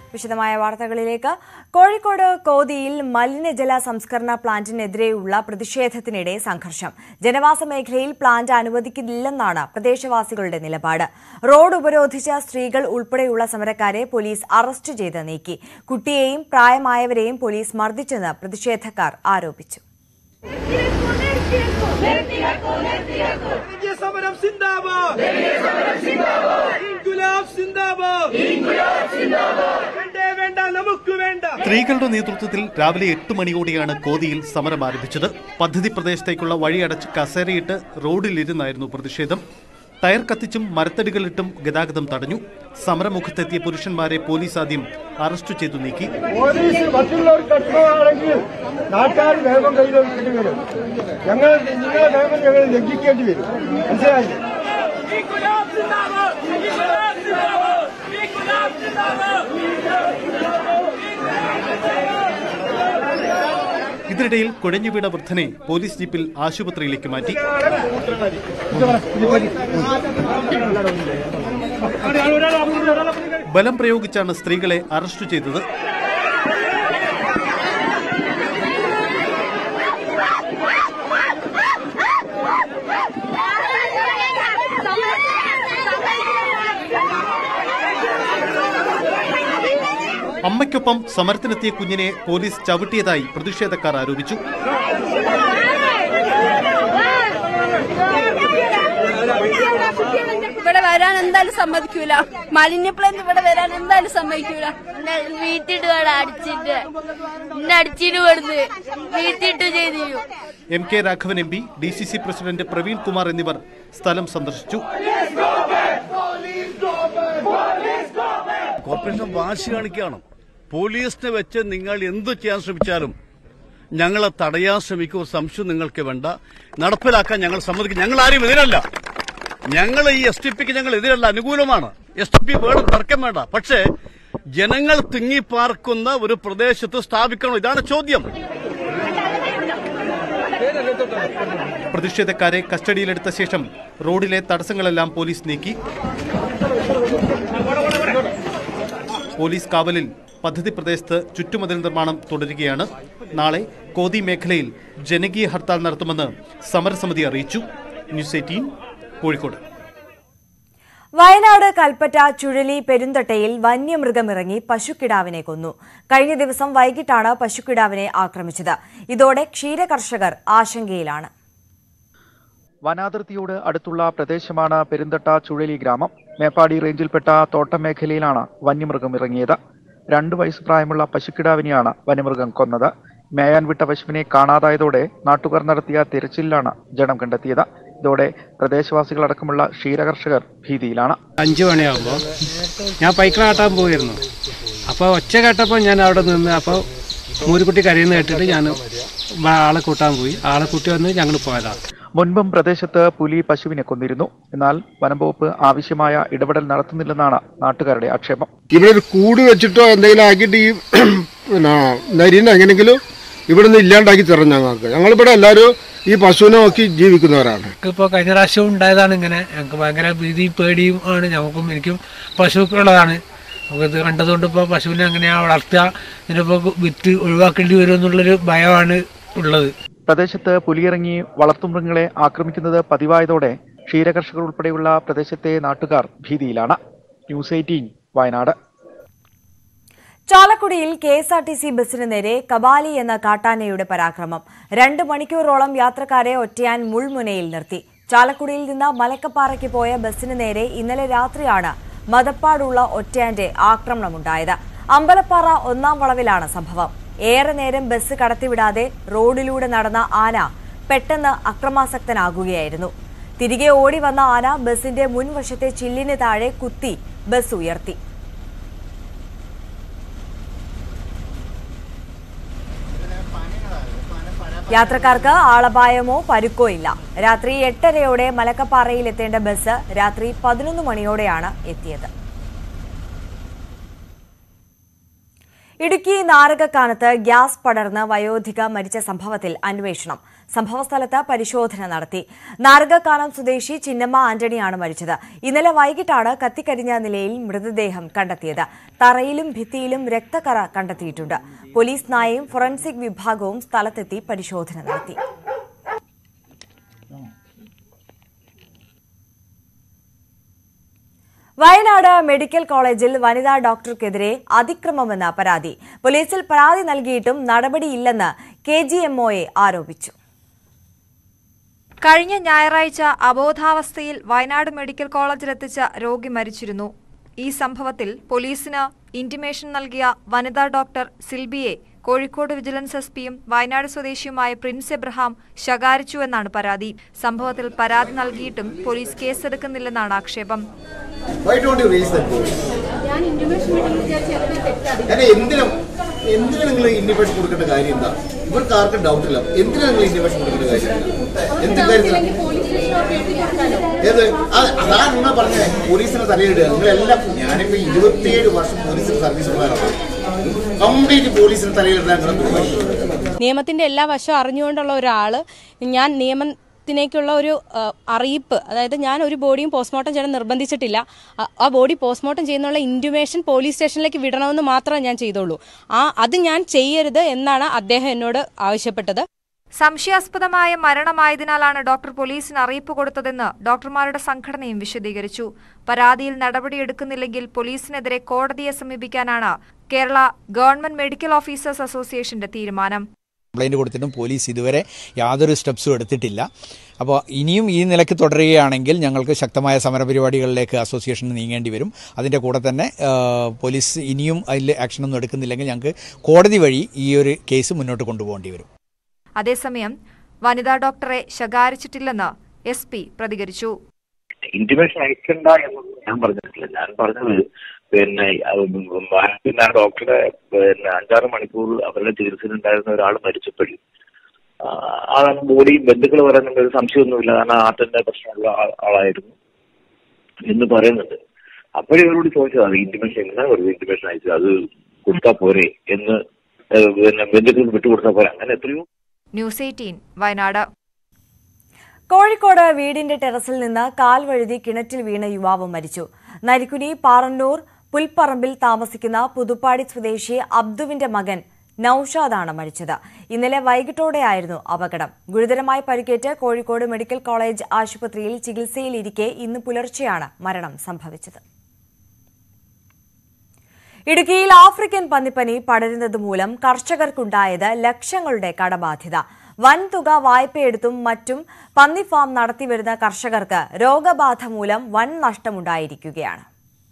വിശദമായ വാർത്തകളിലേക്ക് കോഴിക്കോട് കോതിയിൽ മലിനജല സംസ്കരണ പ്ലാന്റിനെതിരെയുള്ള പ്രതിഷേധത്തിനിടെ സംഘർഷം ജനവാസ മേഖലയിൽ പ്ലാന്റ് അനുവദിക്കില്ലെന്നാണ് പ്രദേശവാസികളുടെ നിലപാട് റോഡ് ഉപരോധിച്ച സ്ത്രീകൾ ഉൾപ്പെടെയുള്ള സമരക്കാരെ പോലീസ് അറസ്റ്റ് ചെയ്ത് നീക്കി കുട്ടിയെയും പ്രായമായവരെയും പോലീസ് മർദ്ദിച്ചെന്ന് പ്രതിഷേധക്കാർ ആരോപിച്ചു ജനകീയ സമരം സിന്ദാബാദ് ഇൻകുലാബ് സിന്ദാബാദ് വേണ്ടേ വേണ്ട നമുക്ക് വേണ്ട സ്ത്രീകളുടെ നേതൃത്വത്തിൽ രാവിലെ എട്ട് മണിയോടെയാണ് കോതിയിൽ സമരം ആരംഭിച്ചത് പദ്ധതി പ്രദേശത്തേക്കുള്ള വഴിയടച്ച് കസേരയിട്ട് റോഡിലിരുന്നായിരുന്നു പ്രതിഷേധം ടയർ കത്തിച്ചും മരത്തടികളിട്ടും ഗതാഗതം തടഞ്ഞു സമരമുഖത്തെത്തിയ പുരുഷന്മാരെ പോലീസ് ആദ്യം അറസ്റ്റ് ചെയ്തു നീക്കി പോലീസ് മറ്റുള്ളവർ കട്ടുകയാണെങ്കിൽ നാട്ടുകാർ നിയമം കയ്യിലെടുക്കേണ്ടി വരും ഞങ്ങൾ നിങ്ങളെ നിയമം ഞങ്ങൾ ലംഘിക്കേണ്ടി വരും മനസ്സിലായില്ലേ ഇൻകുലാബ് സിന്ദാബാദ് ഇൻകുലാബ് സിന്ദാബാദ് ഇൻകുലാബ് സിന്ദാബാദ് ഇതിനിടയിൽ കുഴഞ്ഞുവീണ വൃദ്ധനെ പോലീസ് ജീപ്പിൽ ആശുപത്രിയിലേക്ക് മാറ്റി ബലം പ്രയോഗിച്ചാണ് സ്ത്രീകളെ അറസ്റ്റ് ചെയ്തത് അമ്മയ്ക്കൊപ്പം സമരത്തിനെത്തിയ കുഞ്ഞിനെ പോലീസ് ചവിട്ടിയതായി പ്രതിഷേധക്കാർ ആരോപിച്ചു ഇവിടെ വരാൻ എന്തായാലും സമ്മതിക്കൂല മാലിന്യ പ്ലാന്റ് ഇവിടെ വരാൻ എന്തായാലും സമ്മതിക്കൂല വീട്ടിട്ട് വേണം അടിച്ചിട്ട് എന്നെ അടിച്ചിട്ട് കൊടുത്ത് വീട്ടിട്ട് ചെയ്തു M K Raghavan M P D C C president Praveen Kumar എന്നിവർ സ്ഥലം സന്ദർശിച്ചു കോർപ്പറേഷൻ വാശി കാണിക്കുകയാണ് പോലീസിനെ വെച്ച് നിങ്ങൾ എന്തു ചെയ്യാൻ ശ്രമിച്ചാലും ഞങ്ങളെ തടയാൻ ശ്രമിക്കുക സംശയം നിങ്ങൾക്ക് വേണ്ട നടപ്പിലാക്കാൻ ഞങ്ങൾ സമ്മതിക്കും ഞങ്ങൾ ആരും എതിരല്ല ഞങ്ങൾ ഈ എസ് ടി പിക്ക് ഞങ്ങൾ എതിരല്ല അനുകൂലമാണ് എസ് ടി പി വേണം തർക്കം വേണ്ട പക്ഷേ ജനങ്ങൾ തിങ്ങിപ്പാർക്കുന്ന ഒരു പ്രദേശത്ത് സ്ഥാപിക്കണം ഇതാണ് ചോദ്യം പ്രതിഷേധക്കാരെ കസ്റ്റഡിയിലെടുത്ത ശേഷം റോഡിലെ തടസ്സങ്ങളെല്ലാം പോലീസ് നീക്കി പോലീസ് കാവലിൽ പദ്ധതി പ്രദേശത്ത് ചുറ്റുമതിൽ നിർമ്മാണം തുടരുകയാണ് നാളെ കോതി മേഖലയിൽ ജനകീയ ഹർത്താൽ നടത്തുമെന്ന് സമരസമിതി അറിയിച്ചു ന്യൂസ് എയ്റ്റീൻ കോഴിക്കോട് വയനാട് കൽപ്പറ്റ ചുഴലി പെരുന്തട്ടയിൽ വന്യമൃഗമിറങ്ങി പശുക്കിടാവിനെ കൊന്നു കഴിഞ്ഞ ദിവസം വൈകിട്ടാണ് പശുക്കിടാവിനെ ആക്രമിച്ചത് ഇതോടെ ക്ഷീരകർഷകർ ആശങ്കയിലാണ് വനാതിർത്തിയോട് അടുത്തുള്ള പ്രദേശമാണ് പെരുന്തട്ട ചുഴലി ഗ്രാമം മേപ്പാടി റേഞ്ചിൽപ്പെട്ട തോട്ടം മേഖലയിലാണ് വന്യമൃഗം ഇറങ്ങിയത് രണ്ടു വയസ്സ് പ്രായമുള്ള പശുക്കിടാവിനെയാണ് വന്യമൃഗം കൊന്നത് മേയാൻ വിട്ട പശുവിനെ കാണാതായതോടെ നാട്ടുകാർ നടത്തിയ തിരച്ചിലിലാണ് ജനം കണ്ടെത്തിയത് ഇതോടെ പ്രദേശവാസികളടക്കമുള്ള ക്ഷീരകർഷകർ ഭീതിയിലാണ് അഞ്ചു മണിയാകുമ്പോൾ ഞാൻ പൈക്കള കാട്ടാൻ പോയിരുന്നു അപ്പോൾ ഒച്ച കേട്ടപ്പോൾ ഞാൻ അവിടെ നിന്ന് അപ്പോൾ മൂരുക്കുട്ടി കരയുന്ന കേട്ടിട്ട് ഞാൻ ആളെ കൂട്ടാൻ പോയി ആളെ കൂട്ടി വന്ന് ഞങ്ങൾ പോയതാണ് മുൻപും പ്രദേശത്ത് പുലി പശുവിനെ കൊന്നിരുന്നു എന്നാൽ വനംവകുപ്പ് ആവശ്യമായ ഇടപെടൽ നടത്തുന്നില്ലെന്നാണ് നാട്ടുകാരുടെ ആക്ഷേപം ഇവിടെ ഒരു കൂട് വെച്ചിട്ടോ എന്തെങ്കിലും ആക്കിയിട്ട് ഈ പിന്നെ നരിനെ എങ്ങനെയെങ്കിലും ഇവിടെ നിന്ന് ഇല്ലാണ്ടാക്കി തരണം ഞങ്ങൾക്ക് ഞങ്ങളിവിടെ എല്ലാവരും ഈ പശുവിനെ നോക്കി ജീവിക്കുന്നവരാണ് ഇപ്പോൾ കഴിഞ്ഞ പ്രാവശ്യം ഉണ്ടായതാണ് ഇങ്ങനെ ഞങ്ങൾക്ക് ഭയങ്കര ഭീതി പേടിയും ആണ് ഞങ്ങൾക്കും എനിക്കും പശുക്കളുള്ളതാണ് നമുക്കിത് കണ്ടതുകൊണ്ട് ഇപ്പോൾ പശുവിനെ എങ്ങനെയാണ് വളർത്തുക ഇതിനിപ്പോൾ വിറ്റ് ഒഴിവാക്കേണ്ടി വരും എന്നുള്ളൊരു ഭയമാണ് ഉള്ളത് പ്രദേശത്ത് പുലിയിറങ്ങി വളർത്തുമൃഗങ്ങളെ ആക്രമിക്കുന്നത് പതിവായതോടെ ക്ഷീരകർഷകർ ഉൾപ്പെടെയുള്ള പ്രദേശത്തെ നാട്ടുകാർ ഭീതിയിലാണ് ന്യൂസ് എയ്റ്റീൻ വയനാട് ചാലക്കുടിയിൽ K S R T C ബസിന് നേരെ കബാലി എന്ന കാട്ടാനയുടെ പരാക്രമം രണ്ട് മണിക്കൂറോളം യാത്രക്കാരെ ഒറ്റയാൻ മുൾമുനയിൽ നിർത്തി ചാലക്കുടിയിൽ നിന്ന് മലക്കപ്പാറയ്ക്ക് പോയ ബസിന് നേരെ ഇന്നലെ രാത്രിയാണ് മതപ്പാടുള്ള ഒറ്റയാന്റെ ആക്രമണമുണ്ടായത് അമ്പലപ്പാറ ഒന്നാം വളവിലാണ് സംഭവം ഏറെ നേരം ബസ് കടത്തിവിടാതെ റോഡിലൂടെ നടന്ന ആന പെട്ടെന്ന് അക്രമാസക്തനാകുകയായിരുന്നു തിരികെ ഓടി വന്ന ആന ബസിന്റെ മുൻവശത്തെ ചില്ലിന് താഴെ കുത്തി ബസ് ഉയർത്തി യാത്രക്കാർക്ക് ആളപായമോ പരുക്കോ ഇല്ല രാത്രി എട്ടരയോടെ മലക്കപ്പാറയിൽ എത്തേണ്ട ബസ് രാത്രി പതിനൊന്ന് മണിയോടെയാണ് എത്തിയത് ഇടുക്കി നാരകക്കാനത്ത് ഗ്യാസ് പടർന്ന് വയോധിക മരിച്ച സംഭവത്തിൽ അന്വേഷണം സംഭവസ്ഥലത്ത് പരിശോധന നടത്തി നാരകക്കാനം സ്വദേശി ചിന്നമ്മ ആന്റണിയാണ് മരിച്ചത് ഇന്നലെ വൈകിട്ടാണ് കത്തിക്കരിഞ്ഞ നിലയിൽ മൃതദേഹം കണ്ടെത്തിയത് തറയിലും ഭിത്തിയിലും രക്തക്കറ കണ്ടെത്തിയിട്ടുണ്ട് പോലീസ് നായയും ഫോറൻസിക് വിഭാഗവും സ്ഥലത്തെത്തി പരിശോധന നടത്തി വയനാട് മെഡിക്കൽ കോളേജിൽ വനിതാ ഡോക്ടർക്കെതിരെ അതിക്രമമെന്ന പരാതി പോലീസിൽ പരാതി നൽകിയിട്ടും നടപടിയില്ലെന്ന് കെ ജി എംഒയെ ആരോപിച്ചു കഴിഞ്ഞ ഞായറാഴ്ച അബോധാവസ്ഥയിൽ വയനാട് മെഡിക്കൽ കോളേജിലെത്തിച്ച രോഗി മരിച്ചിരുന്നു ഈ സംഭവത്തിൽ പോലീസിന് ഇന്റിമേഷൻ നൽകിയ വനിതാ ഡോക്ടർ സിൽബിയെ കോഴിക്കോട് വിജിലൻസ് എസ് പിയും വയനാട് സ്വദേശിയുമായ പ്രിൻസ് എബ്രഹാം ശകാരിച്ചുവെന്നാണ് പരാതി സംഭവത്തിൽ പരാതി നൽകിയിട്ടും പോലീസ് കേസെടുക്കുന്നില്ലെന്നാണ് ആക്ഷേപം Why don't you raise that voice? അല്ല എന്തിനും എന്തിനാ നിങ്ങൾ ഇൻഡിപേഷൻ കൊടുക്കേണ്ട കാര്യം എന്താ ഇവർക്ക് ആർക്കും ഡൗട്ട് ഇല്ല എന്തിനാ നിങ്ങൾ ഇൻഡിപേഷൻ കൊടുക്കേണ്ട കാര്യം എന്ത് കാര്യത്തിലാണ് ഏത് അത് അതാ നിങ്ങൾ പറഞ്ഞ പോലീസിനെ തലയിടുക നിങ്ങളെല്ലാം ഞാനിപ്പോ ഇരുപത്തിയേഴ് വർഷം പോലീസിൽ സർവീസ് ഉള്ളവരാണ് കംപ്ലീറ്റ് പോലീസിന് തലയിലിടാൻ നിങ്ങളെ പരിപാടി നിയമത്തിന്റെ എല്ലാ വശവും അറിഞ്ഞുകൊണ്ടുള്ള ഒരാൾ ഞാൻ നിയമത്തിനേക്കുള്ള ഒരു ആ, അറിയിപ്പ് അതായത് ഞാൻ ഒരു ബോഡിയും പോസ്റ്റ്മോർട്ടം ചെയ്യാൻ നിർബന്ധിച്ചിട്ടില്ല ആ- ആ ബോഡി പോസ്റ്റ്മോർട്ടം ചെയ്യുന്നുള്ള ഇൻറ്റുമേഷൻ പോലീസ് സ്റ്റേഷനിലേക്ക് വിടണമെന്ന് മാത്രമേ ഞാൻ ചെയ്തുള്ളൂ ആ അത് ഞാൻ ചെയ്യരുത് എന്നാണ് അദ്ദേഹം എന്നോട് ആവശ്യപ്പെട്ടത് സംശയാസ്പദമായ മരണമായതിനാലാണ് ഡോക്ടർ പോലീസിന് അറിയിപ്പ് കൊടുത്തതെന്ന് ഡോക്ടർമാരുടെ സംഘടനയും വിശദീകരിച്ചു പരാതിയിൽ നടപടിയെടുക്കുന്നില്ലെങ്കിൽ പോലീസിനെതിരെ കോടതിയെ സമീപിക്കാനാണ് കേരള ഗവൺമെന്റ് മെഡിക്കൽ ഓഫീസേഴ്സ് അസോസിയേഷന്റെ തീരുമാനം കംപ്ലൈൻറ്റ് കൊടുത്തിട്ടും പോലീസ് ഇതുവരെ യാതൊരു സ്റ്റെപ്സും എടുത്തിട്ടില്ല അപ്പോൾ ഇനിയും ഈ നിലയ്ക്ക് തുടരുകയാണെങ്കിൽ ഞങ്ങൾക്ക് ശക്തമായ സമരപരിപാടികളിലേക്ക് അസോസിയേഷൻ നീങ്ങേണ്ടി വരും അതിൻ്റെ കൂടെ തന്നെ ആ, പോലീസ് ഇനിയും അതിൽ ആക്ഷനൊന്നും എടുക്കുന്നില്ലെങ്കിൽ ഞങ്ങൾക്ക് കോടതി വഴി ഈ ഒരു കേസ് മുന്നോട്ട് കൊണ്ടുപോകേണ്ടി വരും അതേസമയം വനിതാ ഡോക്ടറെ ശകാരിച്ചിട്ടില്ലെന്ന് എസ് പി പ്രതികരിച്ചു ഇന്റിമേഷൻ അയക്കണ്ട എന്നൊന്നും ഞാൻ പറഞ്ഞിട്ടില്ല ഞാൻ പറഞ്ഞത് പിന്നെ പിന്നെ ഡോക്ടറെ പിന്നെ അഞ്ചാറ് മണിക്കൂർ അവരുടെ ചികിത്സയിലുണ്ടായിരുന്ന ഒരാൾ മരിച്ചപ്പോഴും ആ ബോഡി ബന്ധുക്കൾ പറയുന്നുണ്ട് ഒരു സംശയമൊന്നുമില്ല കാരണം ഹാർട്ടിന്റെ പ്രശ്നമുള്ള ആൾ- ആളായിരുന്നു എന്ന് പറയുന്നുണ്ട് അപ്പോഴേ ഇവരോട് ചോദിച്ചത് അത് ഇന്റിമേഷൻ എന്തിനാ വെറുതെ ഇന്റിമേഷൻ അയച്ചത് അത് കൊടുത്താൽ പോരെ എന്ന് ഏഹ് പിന്നെ ബന്ധുക്കൾക്ക് വിട്ടുകൊടുത്താൽ പോരെ അങ്ങനെ എത്രയോ ന്യൂസ് എയ്റ്റീൻ വയനാട് കോഴിക്കോട് വീടിന്റെ ടെറസിൽ നിന്ന് കാൽ വഴുതി കിണറ്റിൽ വീണ യുവാവ് മരിച്ചു നരിക്കുനി പാറന്നൂർ പുൽപ്പറമ്പിൽ താമസിക്കുന്ന പുതുപ്പാടി സ്വദേശി അബ്ദുവിന്റെ മകൻ നൌഷാദാണ് മരിച്ചത് ഇന്നലെ വൈകിട്ടോടെയായിരുന്നു അപകടം ഗുരുതരമായി പരിക്കേറ്റ് കോഴിക്കോട് മെഡിക്കൽ കോളേജ് ആശുപത്രിയിൽ ചികിത്സയിലിരിക്കെ ഇന്ന് പുലർച്ചെയാണ് മരണം സംഭവിച്ചത് ഇടുക്കിയിൽ ആഫ്രിക്കൻ പന്നിപ്പനി പടരുന്നത് മൂലം കർഷകർക്കുണ്ടായത് ലക്ഷങ്ങളുടെ കടബാധ്യത വൻതുക വായ്പയെടുത്തും മറ്റും പന്നി ഫാം നടത്തിവരുന്ന കർഷകർക്ക് രോഗബാധ മൂലം വൻ നഷ്ടമുണ്ടായിരിക്കുകയാണ്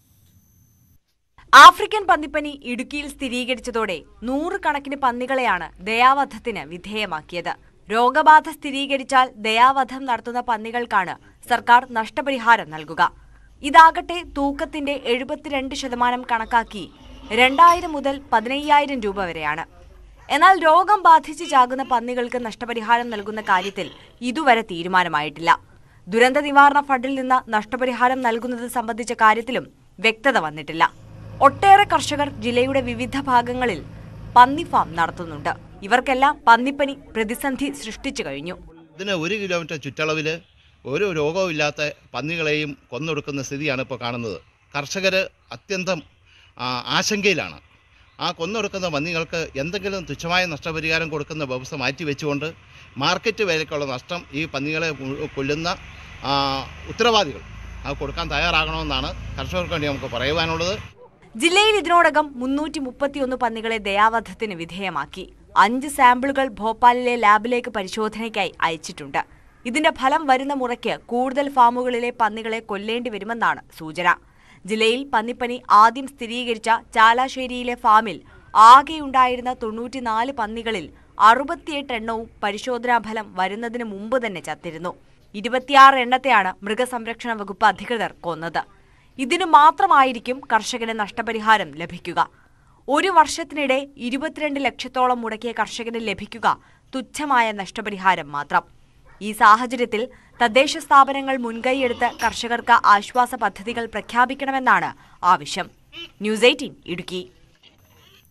ആഫ്രിക്കൻ പന്നിപ്പനി ഇടുക്കിയിൽ സ്ഥിരീകരിച്ചതോടെ നൂറുകണക്കിന് പന്നികളെയാണ് ദയാവധത്തിന് വിധേയമാക്കിയത് രോഗബാധ സ്ഥിരീകരിച്ചാൽ ദയാവധം നടത്തുന്ന പന്നികൾക്കാണ് സർക്കാർ നഷ്ടപരിഹാരം നൽകുക ഇതാകട്ടെ തൂക്കത്തിന്റെ എഴുപത്തിരണ്ട് ശതമാനം കണക്കാക്കി രണ്ടായിരം മുതൽ പതിനയ്യായിരം രൂപ വരെയാണ് എന്നാൽ രോഗം ബാധിച്ച് ചാകുന്ന പന്നികൾക്ക് നഷ്ടപരിഹാരം നൽകുന്ന കാര്യത്തിൽ ഇതുവരെ തീരുമാനമായിട്ടില്ല ദുരന്ത നിവാരണ ഫണ്ടിൽ നിന്ന് നഷ്ടപരിഹാരം നൽകുന്നത് സംബന്ധിച്ച കാര്യത്തിലും വ്യക്തത വന്നിട്ടില്ല ഒട്ടേറെ കർഷകർ ജില്ലയുടെ വിവിധ ഭാഗങ്ങളിൽ പന്നി ഫാം നടത്തുന്നുണ്ട് ഇവർക്കെല്ലാം പന്നിപ്പനി പ്രതിസന്ധി സൃഷ്ടിച്ചു കഴിഞ്ഞു ഇതിന് ഒരു കിലോമീറ്റർ ചുറ്റളവിൽ ഒരു രോഗവും ഇല്ലാത്ത പന്നികളെയും കൊന്നൊടുക്കുന്ന സ്ഥിതിയാണ് ഇപ്പോൾ കാണുന്നത് കർഷകർ അത്യന്തം ആ, ആശങ്കയിലാണ് ആ കൊന്നൊടുക്കുന്ന പന്നികൾക്ക് എന്തെങ്കിലും തുച്ഛമായ നഷ്ടപരിഹാരം കൊടുക്കുന്ന വ്യവസ്ഥ മാറ്റിവെച്ചുകൊണ്ട് മാർക്കറ്റ് വിലയ്ക്കുള്ള നഷ്ടം ഈ പന്നികളെ കൊ- കൊല്ലുന്ന ആ, ഉത്തരവാദികൾ അത് കൊടുക്കാൻ തയ്യാറാകണമെന്നാണ് കർഷകർക്ക് വേണ്ടി നമുക്ക് പറയുവാനുള്ളത് ജില്ലയിൽ ഇതിനോടകം മുന്നൂറ്റി മുപ്പത്തിയൊന്ന് പന്നികളെ ദയാവധത്തിന് വിധേയമാക്കി അഞ്ച് സാമ്പിളുകൾ ഭോപ്പാലിലെ ലാബിലേക്ക് പരിശോധനയ്ക്കായി അയച്ചിട്ടുണ്ട് ഇതിന്റെ ഫലം വരുന്ന മുറയ്ക്ക് കൂടുതൽ ഫാമുകളിലെ പന്നികളെ കൊല്ലേണ്ടി വരുമെന്നാണ് സൂചന ജില്ലയിൽ പന്നിപ്പനി ആദ്യം സ്ഥിരീകരിച്ച ചാലാശ്ശേരിയിലെ ഫാമിൽ ആകെയുണ്ടായിരുന്ന തൊണ്ണൂറ്റിനാല് പന്നികളിൽ അറുപത്തിയെട്ട് എണ്ണവും പരിശോധനാ ഫലം വരുന്നതിന് മുമ്പ് തന്നെ ചത്തിരുന്നു ഇരുപത്തിയാറ് എണ്ണത്തെയാണ് മൃഗസംരക്ഷണ വകുപ്പ് അധികൃതർ കൊന്നത് ഇതിനു മാത്രമായിരിക്കും കർഷകന് നഷ്ടപരിഹാരം ലഭിക്കുക ഒരു വർഷത്തിനിടെ ഇരുപത്തിരണ്ട് ലക്ഷത്തോളം മുടക്കിയ കർഷകന് ലഭിക്കുക തുച്ഛമായ നഷ്ടപരിഹാരം മാത്രം ഈ സാഹചര്യത്തിൽ തദ്ദേശ സ്ഥാപനങ്ങൾ മുൻകൈയെടുത്ത് കർഷകർക്ക് ആശ്വാസ പദ്ധതികൾ പ്രഖ്യാപിക്കണമെന്നാണ് ആവശ്യം ന്യൂസ് എയ്റ്റീൻ ഇടുക്കി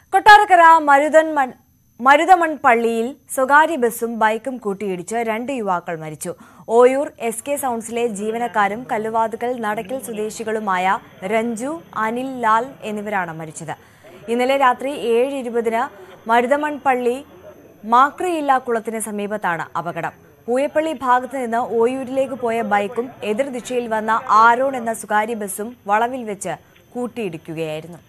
കൊട്ടാരക്കര മരുതൻമൺ മരുതമൺ പള്ളിയിൽ സ്വകാര്യ ബസ്സും ബൈക്കും കൂട്ടിയിടിച്ച് രണ്ട് യുവാക്കൾ മരിച്ചു ഓയൂർ എസ് കെ സൗണ്ട്സിലെ ജീവനക്കാരും കല്ലുവാതുക്കൽ നടക്കൽ സ്വദേശികളുമായ രഞ്ജു അനിൽ ലാൽ എന്നിവരാണ് മരിച്ചത് ഇന്നലെ രാത്രി ഏഴ് ഇരുപതിന് മരുതമൺ പള്ളി മാക്രിയില്ല കുളത്തിന് സമീപത്താണ് അപകടം പൂയപ്പള്ളി ഭാഗത്ത് നിന്ന് ഓയൂരിലേക്ക് പോയ ബൈക്കും എതിർദിശയിൽ വന്ന ആരോൺ എന്ന സ്വകാര്യ ബസ്സും വളവിൽ വെച്ച് കൂട്ടിയിടിക്കുകയായിരുന്നു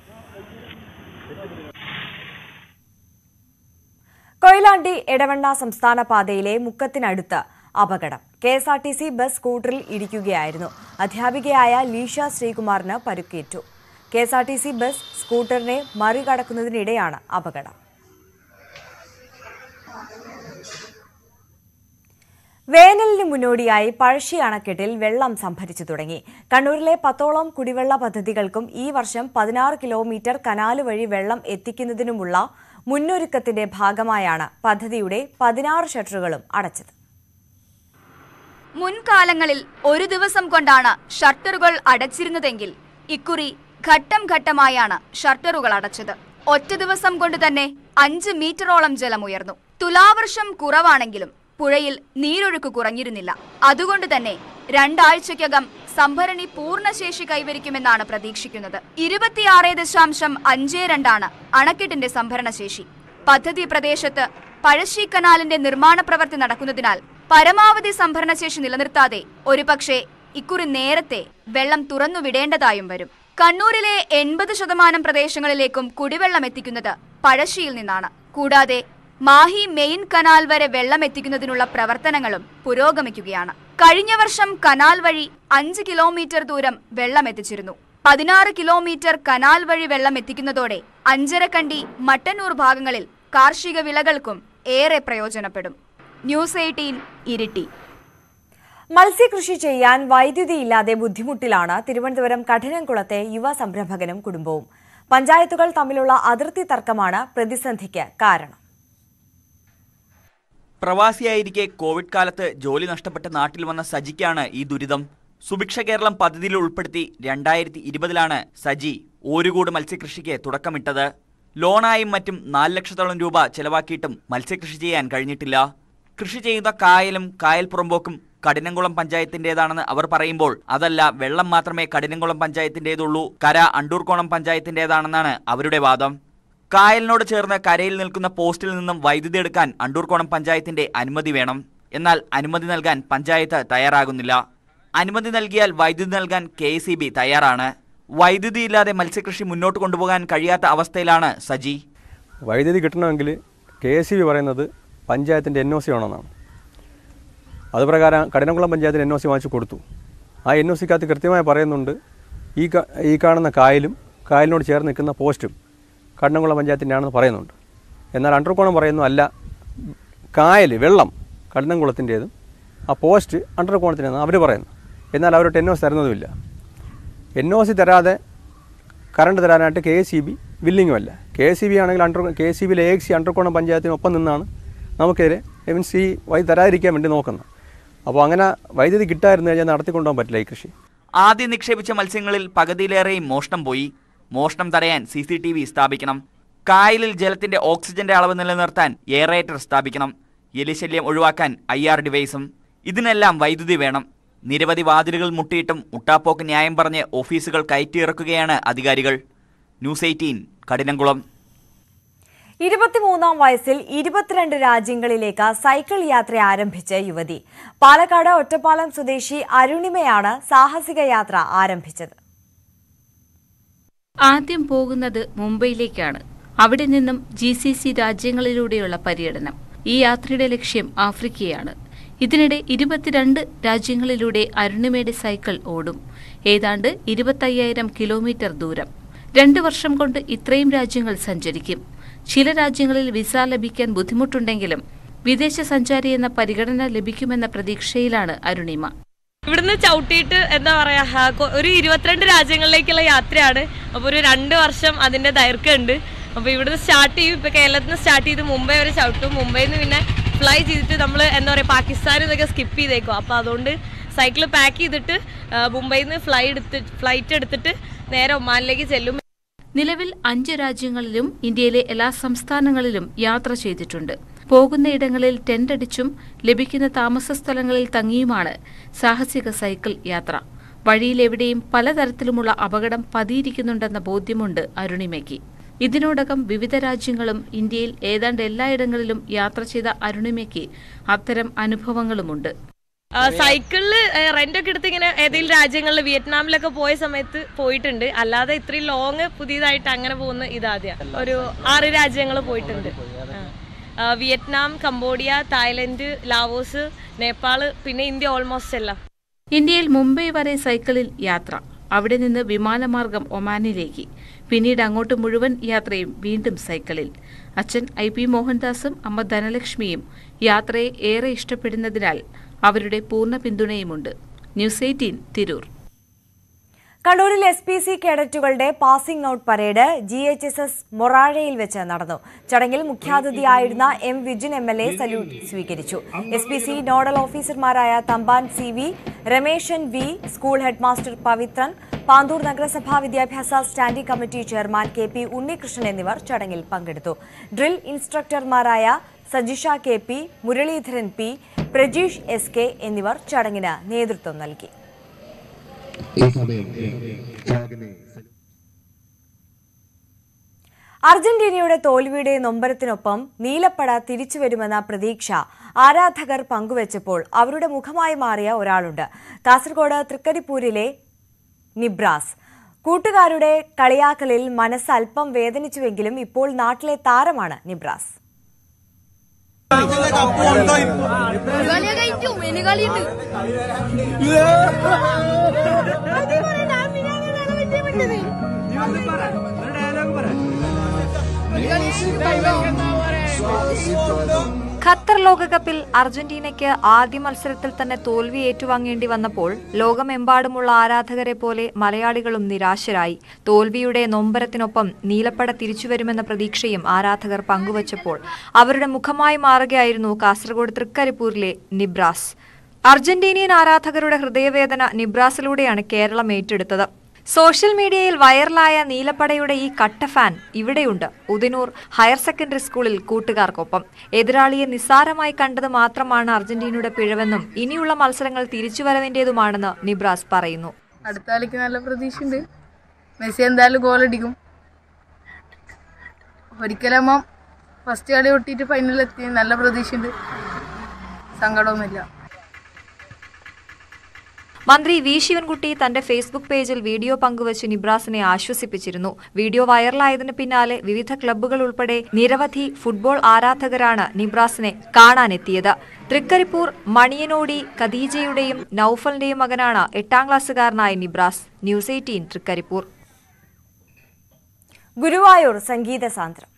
കൊയിലാണ്ടി എടവണ്ണ സംസ്ഥാന പാതയിലെ മുക്കത്തിനടുത്ത് അപകടം K S R T C bus സ്കൂട്ടറിൽ ഇടിക്കുകയായിരുന്നു അധ്യാപികയായ ലീഷ ശ്രീകുമാറിന് പരുക്കേറ്റു K S R T C bus സ്കൂട്ടറിനെ മറികടക്കുന്നതിനിടെയാണ് അപകടം വേനലിന് മുന്നോടിയായി പഴശ്ശി അണക്കെട്ടിൽ വെള്ളം സംഭരിച്ചു തുടങ്ങി കണ്ണൂരിലെ പത്തോളം കുടിവെള്ള പദ്ധതികൾക്കും ഈ വർഷം പതിനാറ് കിലോമീറ്റർ കനാല് വഴി വെള്ളം എത്തിക്കുന്നതിനുമുള്ള മുന്നൊരുക്കത്തിന്റെ ഭാഗമായാണ് പദ്ധതിയുടെ പതിനാറ് ഷട്ടറുകളും അടച്ചത് മുൻകാലങ്ങളിൽ ഒരു ദിവസം കൊണ്ടാണ് ഷട്ടറുകൾ അടച്ചിരുന്നതെങ്കിൽ ഇക്കുറി ഘട്ടം ഘട്ടമായാണ് ഷട്ടറുകൾ അടച്ചത് ഒറ്റ ദിവസം കൊണ്ട് തന്നെ അഞ്ച് മീറ്ററോളം ജലമുയർന്നു തുലാവർഷം കുറവാണെങ്കിലും പുഴയിൽ നീരൊഴുക്ക് കുറഞ്ഞിരുന്നില്ല അതുകൊണ്ട് തന്നെ രണ്ടാഴ്ചയ്ക്കകം സംഭരണി പൂർണ്ണശേഷി കൈവരിക്കുമെന്നാണ് പ്രതീക്ഷിക്കുന്നത് ഇരുപത്തിയാറ് ദശാംശം അഞ്ച് രണ്ടാണ് അണക്കെട്ടിന്റെ സംഭരണശേഷി പദ്ധതി പ്രദേശത്ത് പഴശ്ശി കനാലിന്റെ നിർമ്മാണ പ്രവൃത്തി നടക്കുന്നതിനാൽ പരമാവധി സംഭരണശേഷി നിലനിർത്താതെ ഒരുപക്ഷെ ഇക്കുറി നേരത്തെ വെള്ളം തുറന്നുവിടേണ്ടതായും വരും കണ്ണൂരിലെ എൺപത് ശതമാനം പ്രദേശങ്ങളിലേക്കും കുടിവെള്ളം എത്തിക്കുന്നത് പഴശ്ശിയിൽ നിന്നാണ് കൂടാതെ മാഹി മെയിൻ കനാൽ വരെ വെള്ളം എത്തിക്കുന്നതിനുള്ള പ്രവർത്തനങ്ങളും പുരോഗമിക്കുകയാണ് കഴിഞ്ഞ വർഷം കനാൽ വഴി അഞ്ച് കിലോമീറ്റർ ദൂരം വെള്ളം എത്തിച്ചിരുന്നു പതിനാറ് കിലോമീറ്റർ കനാൽ വഴി വെള്ളം എത്തിക്കുന്നതോടെ അഞ്ചരക്കണ്ടി മട്ടന്നൂർ ഭാഗങ്ങളിൽ കാർഷിക വിളകൾക്കും ഏറെ പ്രയോജനപ്പെടും ന്യൂസ് എയ്റ്റീൻ ഇരിട്ടി മത്സ്യകൃഷി ചെയ്യാൻ വൈദ്യുതി ഇല്ലാതെ ബുദ്ധിമുട്ടിലാണ് തിരുവനന്തപുരം കഠിനംകുളത്തെ യുവ സംരംഭകനും കുടുംബവും പഞ്ചായത്തുകൾ തമ്മിലുള്ള അതിർത്തി തർക്കമാണ് പ്രതിസന്ധിക്ക് കാരണം പ്രവാസിയായിരിക്കെ കോവിഡ് കാലത്ത് ജോലി നഷ്ടപ്പെട്ട് നാട്ടിൽ വന്ന സജിക്കാണ് ഈ ദുരിതം സുഭിക്ഷ കേരളം പദ്ധതിയിൽ ഉൾപ്പെടുത്തി രണ്ടായിരത്തി ഇരുപതിലാണ് സജി ഓരുകൂട് മത്സ്യകൃഷിക്ക് തുടക്കമിട്ടത് ലോണായും മറ്റും നാല് ലക്ഷത്തോളം രൂപ ചെലവാക്കിയിട്ടും മത്സ്യകൃഷി ചെയ്യാൻ കഴിഞ്ഞിട്ടില്ല കൃഷി ചെയ്യുന്ന കായലും കായൽ പുറമ്പോക്കും കഠിനംകുളം പഞ്ചായത്തിന്റേതാണെന്ന് അവർ പറയുമ്പോൾ അതല്ല വെള്ളം മാത്രമേ കഠിനംകുളം പഞ്ചായത്തിന്റേതുള്ളൂ കര അണ്ടൂർക്കോണം പഞ്ചായത്തിന്റേതാണെന്നാണ് അവരുടെ വാദം കായലിനോട് ചേർന്ന് കരയിൽ നിൽക്കുന്ന പോസ്റ്റിൽ നിന്നും വൈദ്യുതി എടുക്കാൻ അണ്ടൂർക്കോണം പഞ്ചായത്തിന്റെ അനുമതി വേണം എന്നാൽ അനുമതി നൽകാൻ പഞ്ചായത്ത് തയ്യാറാകുന്നില്ല അനുമതി നൽകിയാൽ വൈദ്യുതി നൽകാൻ കെ തയ്യാറാണ് വൈദ്യുതി ഇല്ലാതെ മത്സ്യകൃഷി മുന്നോട്ട് കൊണ്ടുപോകാൻ കഴിയാത്ത അവസ്ഥയിലാണ് സജി വൈദ്യുതി കിട്ടണമെങ്കിൽ കെ എസ് ബി പറയുന്നത് പഞ്ചായത്തിൻ്റെ എൻ ഒ സി വേണമെന്നാണ് അതുപ്രകാരം കഠിനംകുളം പഞ്ചായത്തിന് എൻ ഒ സി വാങ്ങിച്ചു കൊടുത്തു ആ എൻ ഒ സിക്കകത്ത് കൃത്യമായി പറയുന്നുണ്ട് ഈ കാ- ഈ കാണുന്ന കായലും കായലിനോട് ചേർന്ന് നിൽക്കുന്ന പോസ്റ്റും കഠിനംകുളം പഞ്ചായത്തിൻ്റെ ആണെന്ന് പറയുന്നുണ്ട് എന്നാൽ അണ്ടർകോണം പറയുന്നു അല്ല കായൽ വെള്ളം കഠിനംകുളത്തിൻ്റേതും ആ പോസ്റ്റ് അണ്ടർകോണത്തിൻ്റെതെന്ന് അവർ പറയുന്നു എന്നാൽ അവരോട്ട് എൻ ഒ സി തരുന്നതുമില്ല എൻ ഒ സി തരാതെ കറണ്ട് തരാനായിട്ട് കെ എസ് സി ബി വില്ലിങ്ങുമല്ല കെ എസ് സി ബി ആണെങ്കിൽ അണ്ടർ കെ എസ് സി ബിയിലെ എ സി അണ്ടർകോണം പഞ്ചായത്തിനൊപ്പം നിന്നാണ് നമുക്കെതിരെ മീൻസ് ഈ വൈദ്യുതി തരാതിരിക്കാൻ വേണ്ടി നോക്കുന്നത് അപ്പോൾ അങ്ങനെ വൈദ്യുതി കിട്ടായിരുന്നു കഴിഞ്ഞാൽ നടത്തിക്കൊണ്ടുപോകാൻ പറ്റില്ല ഈ കൃഷി ആദ്യം നിക്ഷേപിച്ച മത്സ്യങ്ങളിൽ പകുതിയിലേറെയും മോഷണം പോയി മോഷണം തടയാൻ സി സി ടി വി സ്ഥാപിക്കണം കായലിൽ ജലത്തിന്റെ ഓക്സിജന്റെ അളവ് നിലനിർത്താൻ എയറേറ്റർ സ്ഥാപിക്കണം എലിശല്യം ഒഴിവാക്കാൻ ഐ ആർ ഡിവൈസും ഇതിനെല്ലാം വൈദ്യുതി വേണം നിരവധി വാതിലുകൾ മുട്ടിയിട്ടും മുട്ടാപ്പോക്ക് ന്യായം പറഞ്ഞ് ഓഫീസുകൾ കയറ്റിയിറക്കുകയാണ് അധികാരികൾ ന്യൂസ് എയ്റ്റീൻ കഠിനംകുളം ഇരുപത്തിമൂന്നാം വയസ്സിൽ ഇരുപത്തിരണ്ട് രാജ്യങ്ങളിലേക്ക് സൈക്കിൾ യാത്ര ആരംഭിച്ച യുവതി പാലക്കാട് ഒറ്റപ്പാലം സ്വദേശി അരുണിമയാണ് സാഹസിക യാത്ര ആരംഭിച്ചത് ആദ്യം പോകുന്നത് മുംബൈയിലേക്കാണ് അവിടെ നിന്നും ജി സി സി രാജ്യങ്ങളിലൂടെയുള്ള പര്യടനം ഈ യാത്രയുടെ ലക്ഷ്യം ആഫ്രിക്കയാണ് ഇതിനിടെ ഇരുപത്തിരണ്ട് രാജ്യങ്ങളിലൂടെ അരുണിമയുടെ സൈക്കിൾ ഓടും ഏതാണ്ട് ഇരുപത്തയ്യായിരം കിലോമീറ്റർ ദൂരം രണ്ടു വർഷം കൊണ്ട് ഇത്രയും രാജ്യങ്ങൾ സഞ്ചരിക്കും ചില രാജ്യങ്ങളിൽ വിസ ലഭിക്കാൻ ബുദ്ധിമുട്ടുണ്ടെങ്കിലും വിദേശ സഞ്ചാരി എന്ന പരിഗണന ലഭിക്കുമെന്ന പ്രതീക്ഷയിലാണ് അരുണിമ ഇവിടുന്ന് ചവിട്ടിയിട്ട് എന്താ പറയാ ആ, കൊ- ഒരു ഇരുപത്തിരണ്ട് രാജ്യങ്ങളിലേക്കുള്ള യാത്രയാണ് അപ്പോൾ ഒരു രണ്ട് വർഷം അതിന്റെ ദൈർഘ്യമുണ്ട് അപ്പോൾ ഇവിടുന്ന് സ്റ്റാർട്ട് ചെയ്യും ഇപ്പൊ കേരളത്തിൽ നിന്ന് സ്റ്റാർട്ട് ചെയ്ത് മുംബൈ വരെ ചവിട്ടും മുംബൈയിൽ നിന്ന് പിന്നെ ഫ്ലൈ ചെയ്തിട്ട് നമ്മൾ എന്താ പറയുക പാകിസ്ഥാനിൽ നിന്നൊക്കെ സ്കിപ്പ് ചെയ്തേക്കും അപ്പോൾ അതുകൊണ്ട് സൈക്കിൾ പാക്ക് ചെയ്തിട്ട് ആ, മുംബൈയിൽ നിന്ന് ഫ്ലൈ എടുത്ത് ഫ്ലൈറ്റ് എടുത്തിട്ട് നേരെ ഒമാനിലേക്ക് ചെല്ലും നിലവിൽ അഞ്ച് രാജ്യങ്ങളിലും ഇന്ത്യയിലെ എല്ലാ സംസ്ഥാനങ്ങളിലും യാത്ര ചെയ്തിട്ടുണ്ട് പോകുന്നയിടങ്ങളിൽ ടെന്റടിച്ചും ലഭിക്കുന്ന താമസ സ്ഥലങ്ങളിൽ തങ്ങിയുമാണ് സാഹസിക സൈക്കിൾ യാത്ര വഴിയിലെവിടെയും പലതരത്തിലുമുള്ള അപകടം പതിയിരിക്കുന്നുണ്ടെന്ന ബോധ്യമുണ്ട് അരുണിമയ്ക്ക് ഇതിനോടകം വിവിധ രാജ്യങ്ങളും ഇന്ത്യയിൽ ഏതാണ്ട് എല്ലായിടങ്ങളിലും യാത്ര ചെയ്ത അരുണിമയ്ക്ക് അത്തരം അനുഭവങ്ങളുമുണ്ട് ആ, സൈക്കിളില് റെന്റ് ഒക്കെ എടുത്ത് ഇങ്ങനെ ഏതെങ്കിലും രാജ്യങ്ങളിൽ വിയറ്റ്നാമിലൊക്കെ പോയ സമയത്ത് പോയിട്ടുണ്ട് അല്ലാതെ ഇത്രയും ലോങ് പുതിയതായിട്ട് അങ്ങനെ പോകുന്ന ഇതാദ്യ ഒരു ആറ് രാജ്യങ്ങൾ പോയിട്ടുണ്ട് ആ. ആ, Vietnam Cambodia Thailand Laos Nepal പിന്നെ ഇന്ത്യ ഓൾമോസ്റ്റ് എല്ലാം ഇന്ത്യയിൽ മുംബൈ വരെ സൈക്കിളിൽ യാത്ര അവിടെ നിന്ന് വിമാനമാർഗം ഒമാനിലേക്ക് പിന്നീട് അങ്ങോട്ട് മുഴുവൻ യാത്രയും വീണ്ടും സൈക്കിളിൽ അച്ഛൻ ഐ പി മോഹൻദാസും അമ്മ ധനലക്ഷ്മിയും യാത്രയെ ഏറെ ഇഷ്ടപ്പെടുന്നതിനാൽ അവരുടെ പൂർണ്ണ പിന്തുണയുമുണ്ട് ന്യൂസ് എയ്റ്റീൻ തിരൂർ കണ്ണൂരിൽ എസ് പി സി കേഡറ്റുകളുടെ passing out parade G H S S മൊറാഴയിൽ വെച്ച് നടന്നു ചടങ്ങിൽ മുഖ്യാതിഥിയായിരുന്ന M Vijin M L A salute സ്വീകരിച്ചു എസ് പി സി നോഡൽ ഓഫീസർമാരായ Thampan C V Rameshan V school headmaster Pavithran Panthoor നഗരസഭാ വിദ്യാഭ്യാസ standing committee chairman K P Unnikrishnan എന്നിവർ ചടങ്ങിൽ പങ്കെടുത്തു ഡ്രിൽ ഇൻസ്ട്രക്ടർമാരായ Sajisha K P Muraleedharan P Prajeesh S K എന്നിവർ ചടങ്ങിന് നേതൃത്വം നൽകി അർജന്റീനയുടെ തോൽവിയുടെ നൊമ്പരത്തിനൊപ്പം നീലപ്പട തിരിച്ചുവരുമെന്ന പ്രതീക്ഷ ആരാധകർ പങ്കുവച്ചപ്പോൾ അവരുടെ മുഖമായി മാറിയ ഒരാളുണ്ട് കാസർഗോഡ് തൃക്കരിപ്പൂരിലെ നിബ്രാസ് കൂട്ടുകാരുടെ കളിയാക്കലിൽ മനസ്സ് അല്പം വേദനിച്ചുവെങ്കിലും ഇപ്പോൾ നാട്ടിലെ താരമാണ് നിബ്രാസ് ഖത്തർ ലോകകപ്പിൽ അർജന്റീനയ്ക്ക് ആദ്യ മത്സരത്തിൽ തന്നെ തോൽവി ഏറ്റുവാങ്ങേണ്ടി വന്നപ്പോൾ ലോകമെമ്പാടുമുള്ള ആരാധകരെ പോലെ മലയാളികളും നിരാശരായി തോൽവിയുടെ നൊമ്പരത്തിനൊപ്പം നീലപ്പട തിരിച്ചുവരുമെന്ന പ്രതീക്ഷയും ആരാധകർ പങ്കുവച്ചപ്പോൾ അവരുടെ മുഖമായി മാറുകയായിരുന്നു കാസർഗോഡ് തൃക്കരിപ്പൂരിലെ നിബ്രാസ് അർജന്റീനിയൻ ആരാധകരുടെ ഹൃദയവേദന നിബ്രാസിലൂടെയാണ് കേരളം ഏറ്റെടുത്തത് സോഷ്യൽ മീഡിയയിൽ വൈറലായ നീലപ്പടയുടെ ഈ കട്ട ഫാൻ ഇവിടെയുണ്ട് ഉദിനൂർ ഹയർ സെക്കൻഡറി സ്കൂളിൽ കൂട്ടുകാർക്കൊപ്പം എതിരാളിയെ നിസ്സാരമായി കണ്ടത് മാത്രമാണ് അർജന്റീനയുടെ പിഴവെന്നും ഇനിയുള്ള മത്സരങ്ങൾ തിരിച്ചുവരവിന്റേതുമാണെന്ന് നിബ്രാസ് പറയുന്നു അടുത്ത കളിക്ക് നല്ല പ്രതീക്ഷയുണ്ട് മെസ്സി എന്തായാലും ഗോൾ അടിക്കും ഒരിക്കലാകുമ്പം ഫസ്റ്റ് കളി പൊട്ടിയിട്ട് ഫൈനലിലെത്തി നല്ല പ്രതീക്ഷയുണ്ട് സങ്കടമൊന്നുമില്ല മന്ത്രി വി ശിവൻകുട്ടി തന്റെ ഫേസ്ബുക്ക് പേജിൽ വീഡിയോ പങ്കുവച്ച് നിബ്രാസിനെ ആശ്വസിപ്പിച്ചിരുന്നു വീഡിയോ വൈറലായതിനു പിന്നാലെ വിവിധ ക്ലബ്ബുകൾ ഉൾപ്പെടെ നിരവധി ഫുട്ബോൾ ആരാധകരാണ് നിബ്രാസിനെ കാണാനെത്തിയത് തൃക്കരിപ്പൂർ മണിയനോടി ഖദീജയുടെയും നൌഫലിന്റെയും മകനാണ് എട്ടാം ക്ലാസ്സുകാരനായ നിബ്രാസ് ന്യൂസ് എയ്റ്റീൻ തൃക്കരിപ്പൂർ ഗുരുവായൂർ സംഗീത സാന്ദ്രം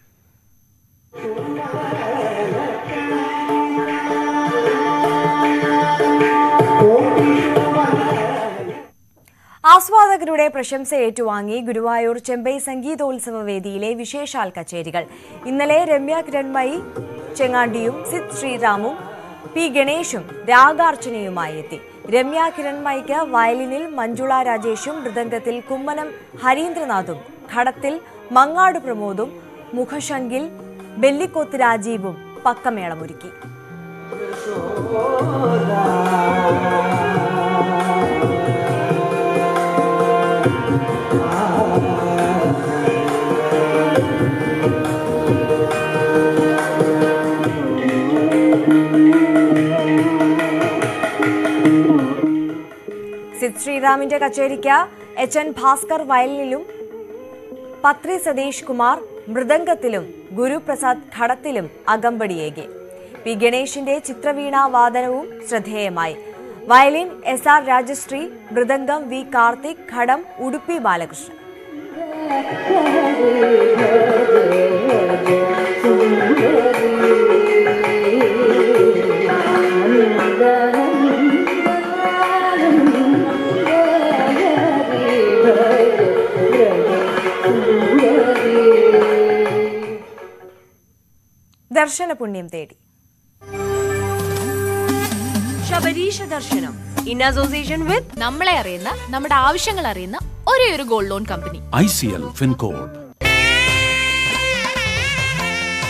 ആസ്വാദകരുടെ പ്രശംസ ഏറ്റുവാങ്ങി ഗുരുവായൂർ ചെമ്പൈ സംഗീതോത്സവ വേദിയിലെ വിശേഷാൽ കച്ചേരികൾ ഇന്നലെ രമ്യ കിരൺമയി ചെങ്ങാണ്ടിയും സിദ് ശ്രീറാമും പി ഗണേഷും രാഗാർച്ചനയുമായി എത്തി രമ്യ കിരൺമയിക്ക് വയലിനിൽ മഞ്ജുള രാജേഷും മൃദംഗത്തിൽ കുമ്മനം ഹരീന്ദ്രനാഥും ഘടത്തിൽ മങ്ങാട് പ്രമോദും മുഖശങ്കിൽ ബെല്ലിക്കോത്ത് രാജീവും പക്കമേളമൊരുക്കി സിദ് ശ്രീറാമിന്റെ കച്ചേരിക്ക് എച്ച് എൻ ഭാസ്കർ വയലിനിലും പത്രി സതീഷ് കുമാർ മൃദംഗത്തിലും ഗുരുപ്രസാദ് ഘടത്തിലും അകമ്പടിയേകി പി ഗണേഷിന്റെ ചിത്രവീണ വാദനവും ശ്രദ്ധേയമായി violin S R Rajasree mridangam V Karthik ghatam Udupi Balakrishnan ദർശന പുണ്യം തേടി ശബരീഷ ദർശനം ഇൻ അസോസിയേഷൻ വിത്ത് നമ്മളെ അറിയുന്ന നമ്മുടെ ആവശ്യങ്ങൾ അറിയുന്ന ഒരേ ഒരു gold loan company ICL FinCorp.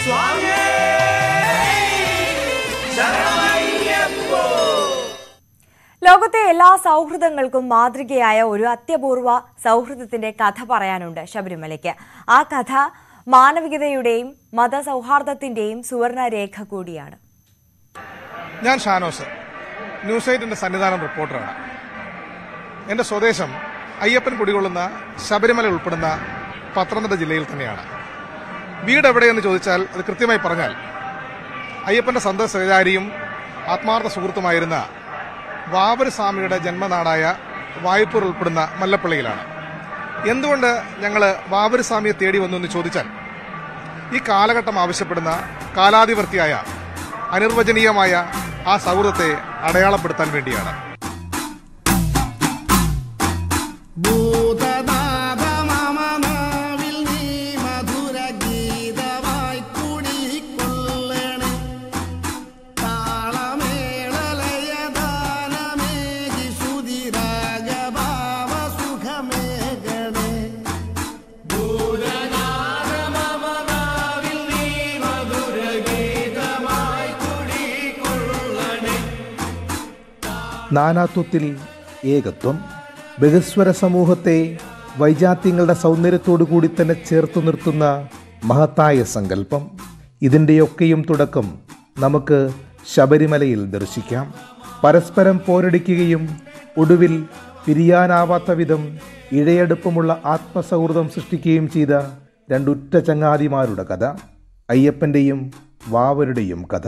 ലോകത്തെ എല്ലാ സൗഹൃദങ്ങൾക്കും മാതൃകയായ ഒരു അത്യപൂർവ സൗഹൃദത്തിന്റെ കഥ പറയാനുണ്ട് ശബരിമലയ്ക്ക് ആ കഥ മാനവികതയുടെയും മതസൗഹാർദ്ദത്തിന്റെയും സുവർണ രേഖ കൂടിയാണ് ഞാൻ ഷാനോസ് ന്യൂസ് എയ്റ്റിന്റെ സന്നിധാനം റിപ്പോർട്ടറാണ് എന്റെ സ്വദേശം അയ്യപ്പൻ കുടികൊള്ളുന്ന ശബരിമല ഉൾപ്പെടുന്ന പത്തനംതിട്ട ജില്ലയിൽ തന്നെയാണ് വീട് എവിടെയെന്ന് ചോദിച്ചാൽ അത് കൃത്യമായി പറഞ്ഞാൽ അയ്യപ്പന്റെ സ്വന്തം സഹചാരിയും ആത്മാർത്ഥ സുഹൃത്തുമായിരുന്ന വാവര് സ്വാമിയുടെ ജന്മനാടായ വായ്പൂർ ഉൾപ്പെടുന്ന മല്ലപ്പള്ളിയിലാണ് എന്തുകൊണ്ട് ഞങ്ങൾ വാവര് സ്വാമിയെ തേടി വന്നു എന്ന് ചോദിച്ചാൽ ഈ കാലഘട്ടം ആവശ്യപ്പെടുന്ന കാലാതിവർത്തിയായ അനിർവചനീയമായ ആ സൗഹൃദത്തെ അടയാളപ്പെടുത്താൻ വേണ്ടിയാണ് നാനാത്വത്തിൽ ഏകത്വം ബഹുസ്വര സമൂഹത്തെ വൈജാത്യങ്ങളുടെ സൗന്ദര്യത്തോടു കൂടി തന്നെ ചേർത്തു നിർത്തുന്ന മഹത്തായ സങ്കല്പം ഇതിൻ്റെയൊക്കെയും തുടക്കം നമുക്ക് ശബരിമലയിൽ ദർശിക്കാം പരസ്പരം പോരടിക്കുകയും ഒടുവിൽ പിരിയാനാവാത്ത വിധം ഇഴയടുപ്പമുള്ള ആത്മസൗഹൃദം സൃഷ്ടിക്കുകയും ചെയ്ത രണ്ടുറ്റ ചങ്ങാതിമാരുടെ കഥ അയ്യപ്പൻ്റെയും വാവരുടെയും കഥ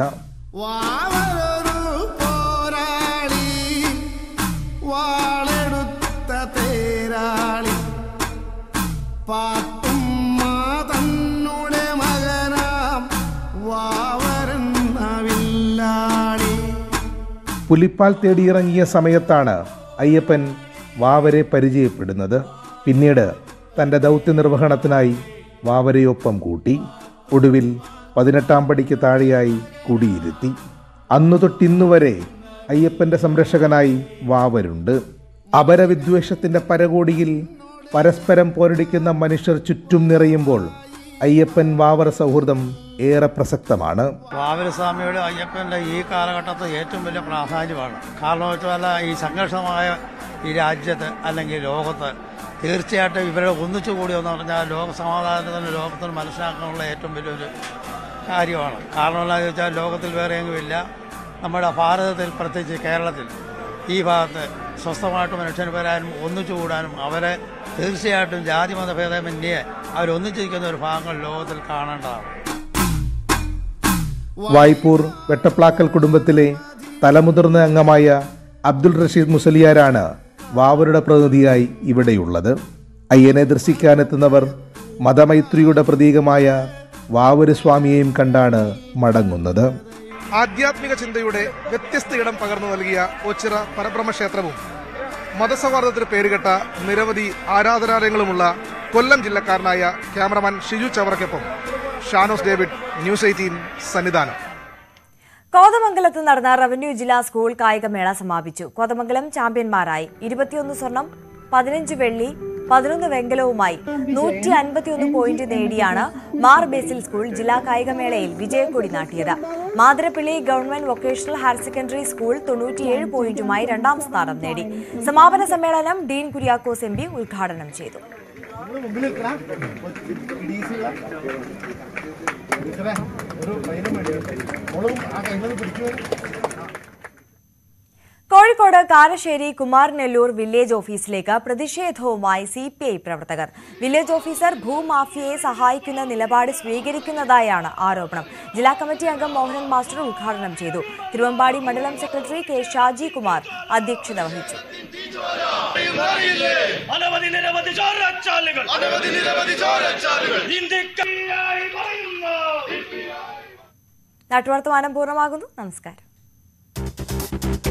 വാളെടുത്ത തേരാളി പാട്ടുമ്മ തന്നുടെ മകനാം വാവരെന്ന വില്ലാളി പുലിപ്പാൽ തേടിയിറങ്ങിയ സമയത്താണ് അയ്യപ്പൻ വാവരെ പരിചയപ്പെടുന്നത് പിന്നീട് തൻ്റെ ദൗത്യ നിർവഹണത്തിനായി വാവരെയൊപ്പം കൂട്ടി ഒടുവിൽ പതിനെട്ടാം പടിക്ക് താഴെയായി കുടിയിരുത്തി അന്നു തൊട്ടിന്നുവരെ അയ്യപ്പന്റെ സംരക്ഷകനായി വാവരുണ്ട് അപരവിദ്വേഷത്തിന്റെ പരകോടിയിൽ പരസ്പരം പോരടിക്കുന്ന മനുഷ്യർ ചുറ്റും നിറയുമ്പോൾ അയ്യപ്പൻ വാവർ സൗഹൃദം ഏറെ പ്രസക്തമാണ് വാവരസ്വാമിയുടെ അയ്യപ്പൻ്റെ ഈ കാലഘട്ടത്തിൽ ഏറ്റവും വലിയ പ്രാധാന്യമാണ് കാരണം വെച്ചാൽ ഈ സംഘർഷമായ ഈ രാജ്യത്ത് അല്ലെങ്കിൽ ലോകത്ത് തീർച്ചയായിട്ടും ഇവരെ ഒന്നിച്ചു കൂടി എന്ന് പറഞ്ഞാൽ ലോക സമാധാനത്തിന് ലോകത്തിന് മനസ്സിലാക്കാനുള്ള ഏറ്റവും വലിയൊരു കാര്യമാണ് കാരണം എന്താണെന്ന് വെച്ചാൽ ലോകത്തിൽ വേറെ എങ്ങുമില്ല നമ്മുടെ ഭാരതത്തിൽ പ്രത്യേകിച്ച് കേരളത്തിൽ ഈ ഭാഗത്ത് സ്വസ്ഥമായിട്ട് മനുഷ്യന് വരാനും ഒന്നിച്ചു കൂടാനും അവരെ തീർച്ചയായിട്ടും ജാതി മതഭേദമന്യേ അവരൊന്നിച്ചിരിക്കുന്ന ഒരു ഭാഗങ്ങൾ ലോകത്തിൽ കാണേണ്ടതാണ് വായ്പൂർ വെട്ടപ്ലാക്കൽ കുടുംബത്തിലെ തലമുതിർന്ന അംഗമായ അബ്ദുൾ റഷീദ് മുസലിയാരാണ് വാവരുടെ പ്രതിനിധിയായി ഇവിടെയുള്ളത് അയ്യനെ ദർശിക്കാനെത്തുന്നവർ മതമൈത്രിയുടെ പ്രതീകമായ വാവര് സ്വാമിയെയും കണ്ടാണ് മടങ്ങുന്നത് ആധ്യാത്മിക ചിന്തയുടെ വ്യത്യസ്ത ഇടം പകർന്നു നൽകിയ ഒച്ചിറ പരബ്രഹ്മ ക്ഷേത്രവും മതസൗഹാർദ്ദത്തിന് പേരുകെട്ട നിരവധി ആരാധനാലയങ്ങളുമുള്ള കൊല്ലം ജില്ലക്കാരനായ ക്യാമറമാൻ ഷിജു ചവറയ്ക്കൊപ്പം ഷാനോസ് ഡേവിഡ് ന്യൂസ് എയ്റ്റീൻ സന്നിധാനം കോതമംഗലത്ത് നടന്ന റവന്യൂ ജില്ലാ സ്കൂൾ കായികമേള സമാപിച്ചു കോതമംഗലം ചാമ്പ്യന്മാരായി ഇരുപത്തിയൊന്ന് സ്വർണം പതിനഞ്ച് വെള്ളി പതിനൊന്ന് വെങ്കലവുമായി നൂറ്റി അൻപത്തിയൊന്ന് പോയിന്റ് നേടിയാണ് മാർ ബേസിൽ സ്കൂൾ ജില്ലാ കായികമേളയിൽ വിജയക്കൊടി നാട്ടിയത് Mathirappally government vocational higher secondary school തൊണ്ണൂറ്റിയേഴ് പോയിന്റുമായി രണ്ടാം സ്ഥാനം നേടി സമാപന സമ്മേളനം ഡീൻ കുര്യാക്കോസ് എം പി ഉദ്ഘാടനം ചെയ്തു കോഴിക്കോട് കാരശ്ശേരി കുമാരനെല്ലൂർ വില്ലേജ് ഓഫീസിലേക്ക് പ്രതിഷേധവുമായി സി പി ഐ പ്രവർത്തകർ വില്ലേജ് ഓഫീസർ ഭൂമാഫിയയെ സഹായിക്കുന്ന നിലപാട് സ്വീകരിക്കുന്നതായാണ് ആരോപണം ജില്ലാ കമ്മിറ്റി അംഗം മോഹനൻ മാസ്റ്റർ ഉദ്ഘാടനം ചെയ്തു തിരുവമ്പാടി മണ്ഡലം സെക്രട്ടറി കെ ഷാജി കുമാർ അധ്യക്ഷത വഹിച്ചു അനവധി നിരവധി ചോരച്ചാലുകൾ അനവധി നിരവധി ചോരച്ചാലുകൾ ഇന്ത്യക്കായി പറയുന്നു നാട്ടുവർത്തമാനം പൂർണ്ണമാകുന്നു നമസ്കാരം